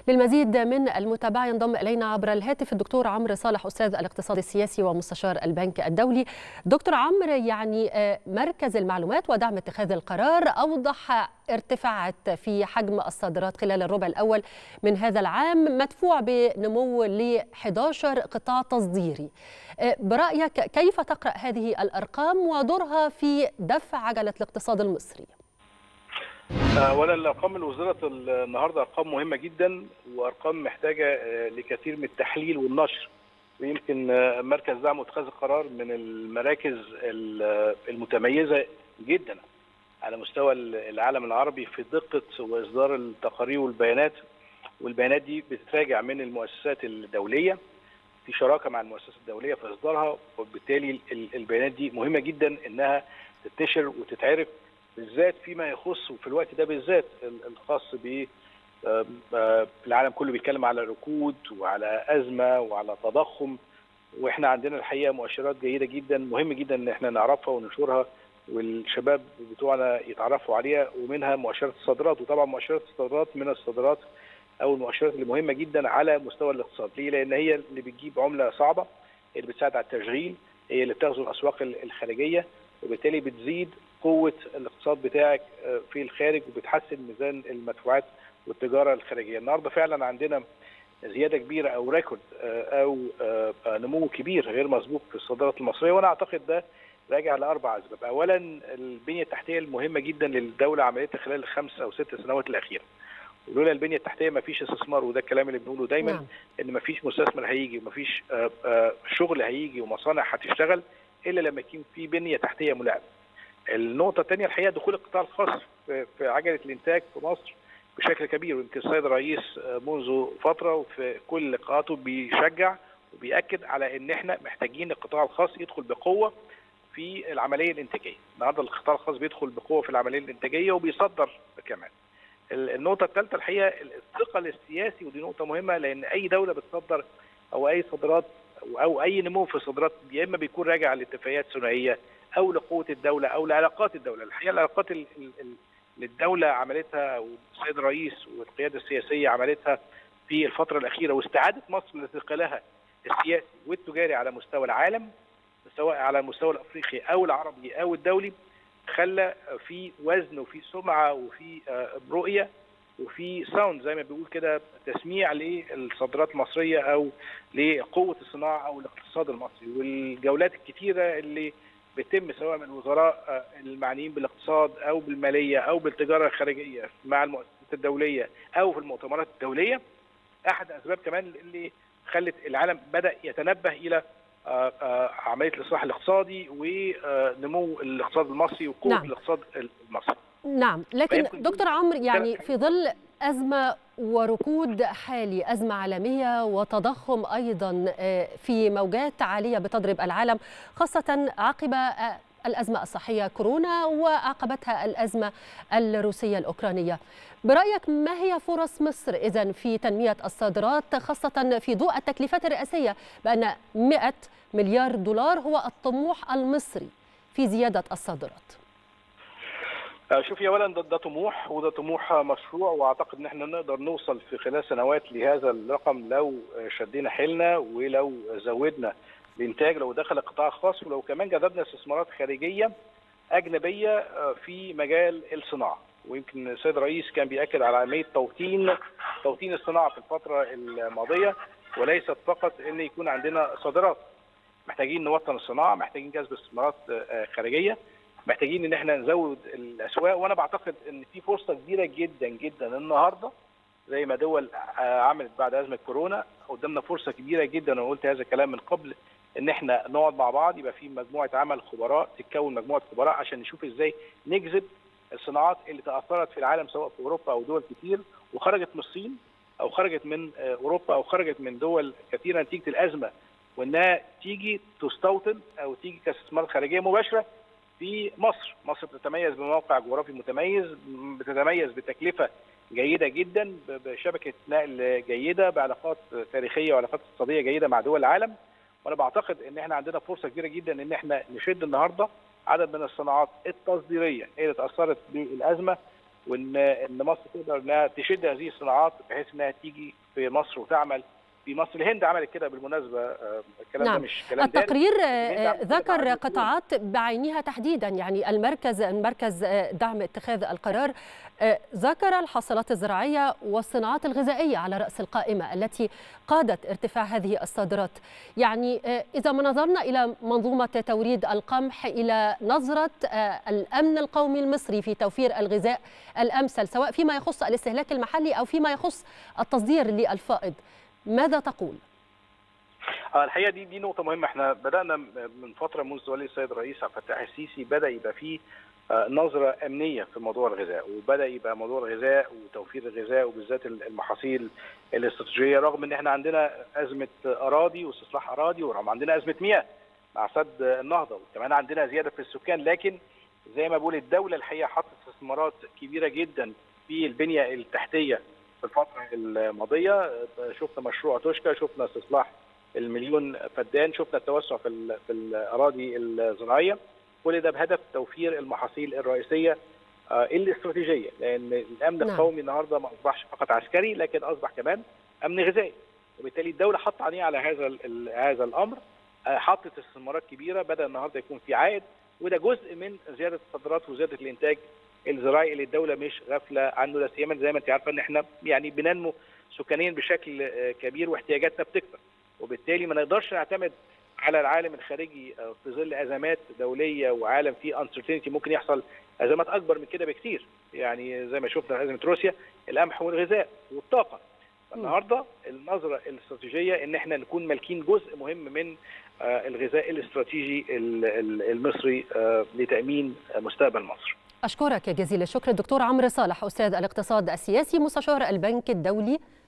للمزيد من المتابعة ينضم إلينا عبر الهاتف الدكتور عمرو صالح أستاذ الاقتصاد السياسي ومستشار البنك الدولي دكتور عمرو يعني مركز المعلومات ودعم اتخاذ القرار أوضح ارتفاعات في حجم الصادرات خلال الربع الأول من هذا العام مدفوع بنمو ل 11 قطاع تصديري برأيك كيف تقرأ هذه الأرقام ودورها في دفع عجلة الاقتصاد المصري؟ اولا الارقام اللي وزرت النهارده ارقام مهمه جدا وارقام محتاجه لكثير من التحليل والنشر ويمكن مركز دعم واتخاذ القرار من المراكز المتميزه جدا على مستوى العالم العربي في دقه واصدار التقارير والبيانات والبيانات دي بتتراجع من المؤسسات الدوليه في شراكه مع المؤسسات الدوليه في اصدارها وبالتالي البيانات دي مهمه جدا انها تنتشر وتتعرف بالذات فيما يخص وفي الوقت ده بالذات الخاص ب العالم كله بيتكلم على ركود وعلى ازمه وعلى تضخم واحنا عندنا الحقيقه مؤشرات جيده جدا مهم جدا ان احنا نعرفها وننشرها والشباب بتوعنا يتعرفوا عليها ومنها مؤشرات الصادرات وطبعا مؤشرات الصادرات من الصادرات او المؤشرات اللي مهمه جدا على مستوى الاقتصاد ليه؟ لان هي اللي بتجيب عمله صعبه هي اللي بتساعد على التشغيل هي اللي بتغزو الاسواق الخارجيه وبالتالي بتزيد قوه الاقتصاد بتاعك في الخارج وبتحسن ميزان المدفوعات والتجاره الخارجيه النهارده فعلا عندنا زياده كبيره او ريكورد او نمو كبير غير مسبوق في الصادرات المصريه وانا اعتقد ده راجع لاربع اسباب اولا البنيه التحتيه المهمه جدا للدوله عملتها خلال الخمس او ست سنوات الاخيره ولولا البنيه التحتيه ما فيش استثمار وده الكلام اللي بنقوله دايما نعم. ان ما فيش مستثمر هيجي وما فيش شغل هيجي ومصانع هتشتغل الا لما يكون في بنيه تحتيه ملائمه النقطه الثانيه الحقيقه دخول القطاع الخاص في عجله الانتاج في مصر بشكل كبير ويمكن السيد الرئيس منذ فتره وفي كل لقاءاته بيشجع وبياكد على ان احنا محتاجين القطاع الخاص يدخل بقوه في العمليه الانتاجيه النهارده القطاع الخاص بيدخل بقوه في العمليه الانتاجيه وبيصدر كمان النقطه الثالثه الحقيقه الثقل السياسي ودي نقطه مهمه لان اي دوله بتصدر او اي صادرات او اي نمو في الصادرات يا اما بيكون راجع لاتفاقيات ثنائيه او لقوه الدوله او لعلاقات الدوله، الحقيقه العلاقات اللي الدوله عملتها والسيد الرئيس والقياده السياسيه عملتها في الفتره الاخيره واستعاده مصر لثقلها السياسي والتجاري على مستوى العالم سواء على المستوى الافريقي او العربي او الدولي خلى في وزن وفي سمعه وفي رؤيه وفي ساوند زي ما بيقول كده تسميع للصادرات المصريه او لقوه الصناعه او الاقتصاد المصري والجولات الكثيره اللي بيتم سواء من الوزراء المعنيين بالاقتصاد او بالماليه او بالتجاره الخارجيه مع المؤسسات الدوليه او في المؤتمرات الدوليه احد اسباب كمان اللي خلت العالم بدا يتنبه الى عمليه الاصلاح الاقتصادي ونمو الاقتصاد المصري وقوه نعم. الاقتصاد المصري. نعم لكن دكتور عمرو يعني في ظل ازمه وركود حالي ازمه عالميه وتضخم ايضا في موجات عاليه بتضرب العالم خاصه عقب الازمه الصحيه كورونا وعقبتها الازمه الروسيه الاوكرانيه. برايك ما هي فرص مصر اذا في تنميه الصادرات خاصه في ضوء التكليفات الرئاسيه بان 100 مليار دولار هو الطموح المصري في زياده الصادرات؟ شوفي اولا ده, ده طموح وده طموح مشروع واعتقد ان احنا نقدر نوصل في خلال سنوات لهذا الرقم لو شدينا حيلنا ولو زودنا الانتاج لو دخل القطاع الخاص ولو كمان جذبنا استثمارات خارجيه اجنبيه في مجال الصناعه ويمكن السيد الرئيس كان بياكد على عمليه توطين توطين الصناعه في الفتره الماضيه وليست فقط ان يكون عندنا صادرات محتاجين نوطن الصناعه محتاجين جذب استثمارات خارجيه محتاجين ان احنا نزود الاسواق وانا بعتقد ان في فرصه كبيره جدا جدا النهارده زي ما دول عملت بعد ازمه كورونا قدامنا فرصه كبيره جدا انا قلت هذا الكلام من قبل ان احنا نقعد مع بعض يبقى في مجموعه عمل خبراء تتكون مجموعه خبراء عشان نشوف ازاي نجذب الصناعات اللي تاثرت في العالم سواء في اوروبا او دول كتير وخرجت من الصين او خرجت من اوروبا او خرجت من دول كثيره نتيجه الازمه وانها تيجي تستوطن او تيجي كاستثمارات خارجيه مباشره في مصر، مصر بتتميز بموقع جغرافي متميز، بتتميز بتكلفه جيده جدا، بشبكه نقل جيده، بعلاقات تاريخيه وعلاقات اقتصاديه جيده مع دول العالم، وانا بعتقد ان احنا عندنا فرصه كبيره جدا ان احنا نشد النهارده عدد من الصناعات التصديريه اللي تاثرت بالازمه وان ان مصر تقدر انها تشد هذه الصناعات بحيث انها تيجي في مصر وتعمل في مصر الهند عملت كده بالمناسبه الكلام نعم. ده مش كلام التقرير ذكر قطاعات بعينها تحديدا يعني المركز المركز دعم اتخاذ القرار ذكر الحاصلات الزراعيه والصناعات الغذائيه على راس القائمه التي قادت ارتفاع هذه الصادرات يعني اذا ما نظرنا الى منظومه توريد القمح الى نظره الامن القومي المصري في توفير الغذاء الامثل سواء فيما يخص الاستهلاك المحلي او فيما يخص التصدير للفائض ماذا تقول؟ الحقيقه دي دي نقطه مهمه احنا بدانا من فتره منذ تولي السيد الرئيس عبد الفتاح السيسي بدا يبقى فيه نظره امنيه في موضوع الغذاء وبدا يبقى موضوع الغذاء وتوفير الغذاء وبالذات المحاصيل الاستراتيجيه رغم ان احنا عندنا ازمه اراضي واستصلاح اراضي ورغم عندنا ازمه مياه مع سد النهضه وكمان عندنا زياده في السكان لكن زي ما بقول الدوله الحقيقه حطت استثمارات كبيره جدا في البنيه التحتيه في الفتره الماضيه شفنا مشروع توشكا شفنا استصلاح المليون فدان شفنا التوسع في في الاراضي الزراعيه كل ده بهدف توفير المحاصيل الرئيسيه الاستراتيجيه لان الامن نعم. القومي النهارده ما اصبحش فقط عسكري لكن اصبح كمان امن غذائي وبالتالي الدوله حط عينيها على هذا هذا الامر حطت استثمارات كبيره بدا النهارده يكون في عائد وده جزء من زياده الصادرات وزياده الانتاج الزراعي اللي الدوله مش غافله عنه لا سيما زي ما انت عارفه ان احنا يعني بننمو سكانيا بشكل كبير واحتياجاتنا بتكبر وبالتالي ما نقدرش نعتمد على العالم الخارجي في ظل ازمات دوليه وعالم فيه انسرتينتي ممكن يحصل ازمات اكبر من كده بكتير يعني زي ما شفنا ازمه روسيا القمح والغذاء والطاقه النهارده النظره الاستراتيجيه ان احنا نكون مالكين جزء مهم من الغذاء الاستراتيجي المصري لتامين مستقبل مصر أشكرك جزيل الشكر الدكتور عمرو صالح أستاذ الاقتصاد السياسي مستشار البنك الدولي